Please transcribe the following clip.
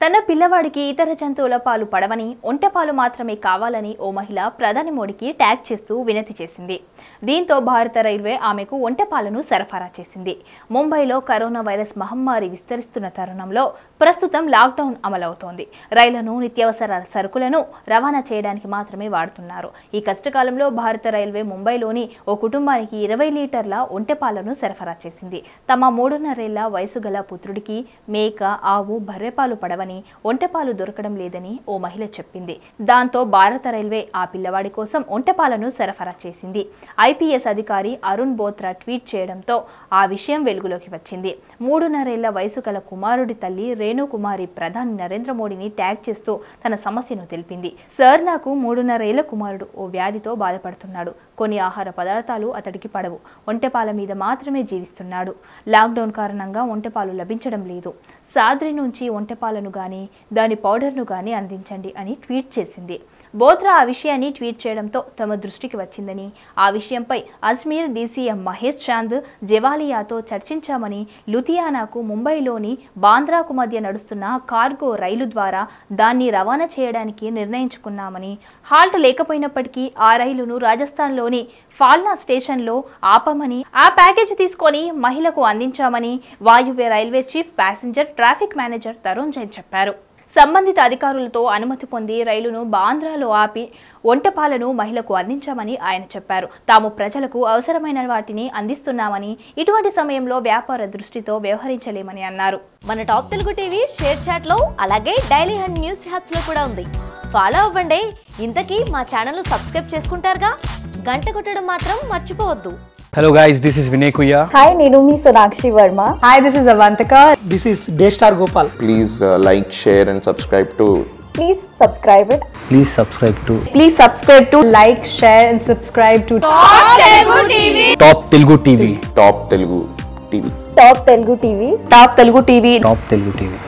తన పిల్లవాడికి ఇతర జంతువుల పాలు పడవని ఒంటె పాలు మాత్రమే కావాలని ఓ మహిళ ప్రధాని మోడీకి ట్యాగ్ చేస్తూ వినతి చేసింది దీంతో భారత రైల్వే ఆమెకు ఒంటె పాలను సరఫరా చేసింది ముంబైలో కరోనా వైరస్ మహమ్మారి విస్తరిస్తున్న తరుణంలో ప్రస్తుతం లాక్డౌన్ అమలవుతోంది రైళ్లను నిత్యావసర సరుకులను రవాణా చేయడానికి మాత్రమే వాడుతున్నారు ఈ కష్టకాలంలో భారత రైల్వే ముంబైలోని ఓ కుటుంబానికి ఇరవై లీటర్ల ఒంటె పాలను సరఫరా చేసింది తమ మూడున్నరేళ్ల వయసు గల పుత్రుడికి మేక ఆవు బర్రెపాలు పడవని ఒంటెపాలు దొరకడం లేదని ఓ మహిళ చెప్పింది దాంతో భారత రైల్వే ఆ పిల్లవాడి కోసం ఒంటెపాలను సరఫరా చేసింది ఐపీఎస్ అధికారి అరుణ్ బోత్రా ట్వీట్ చేయడంతో ఆ విషయం వెలుగులోకి వచ్చింది మూడున్నరేళ్ల వయసు గల కుమారుడి తల్లి రేణుకుమారి ప్రధాని నరేంద్ర మోడీని ట్యాగ్ చేస్తూ తన సమస్యను తెలిపింది సార్ నాకు మూడున్నరేళ్ల కుమారుడు ఓ వ్యాధితో బాధపడుతున్నాడు కొన్ని ఆహార పదార్థాలు అతడికి పడవు ఒంటెపాల మీద మాత్రమే జీవిస్తున్నాడు లాక్డౌన్ కారణంగా ఒంటెపాలు లభించడం లేదు సాద్రి నుంచి ఒంటెపాలను గాని దాని పౌడర్ను గాని అందించండి అని ట్వీట్ చేసింది బోత్రా ఆ విషయాన్ని ట్వీట్ చేయడంతో తమ దృష్టికి వచ్చిందని ఆ విషయంపై అజ్మీర్ డీసీఎం మహేష్ చాంద్ జెవాలియాతో చర్చించామని లుధియానాకు ముంబైలోని బాంద్రాకు మధ్య నడుస్తున్న కార్గో రైలు ద్వారా దాన్ని రవాణా చేయడానికి నిర్ణయించుకున్నామని హాల్ట్ లేకపోయినప్పటికీ ఆ రైలును రాజస్థాన్లోని ఫాల్నా స్టేషన్లో ఆపమని ఆ ప్యాకేజ్ తీసుకొని మహిళకు అందించామని వాయువ్య railway chief passenger traffic manager Tarun Jain చెప్పారు సంబంధిత అధికారులతో అనుమతి పొంది రైలును బాంద్రాలో ఆపి ఒంటెపాలను మహిళకు అందించామని ఆయన చెప్పారు తాము ప్రజలకు అవసరమైన వాటిని అందిస్తున్నామని ఇటువంటి సమయంలో వ్యాపార దృష్టితో వ్యవహరించలేమని అన్నారు మన top Telugu TV share chat లో అలాగే డైలీ హండ్ న్యూస్ హ్యాప్స్ లో కూడా ఉంది ఫాలో అవ్వండి ఇంతకీ మా ఛానల్ సబ్స్క్రైబ్ చేసుకుంటారుగా గంట కొట్టడం మాత్రం మర్చిపోవద్దు Hello guys, this is Vinay Kuya. Hi, Nirumi Sonakshi Verma. Hi, this is Avantika. This is Daystar Gopal. please uh, like, share, and subscribe to Please subscribe it. Please subscribe to Please subscribe to like, share, and subscribe to Top Telugu TV. Top Telugu TV. Top Telugu TV. Top Telugu TV. Top Telugu TV.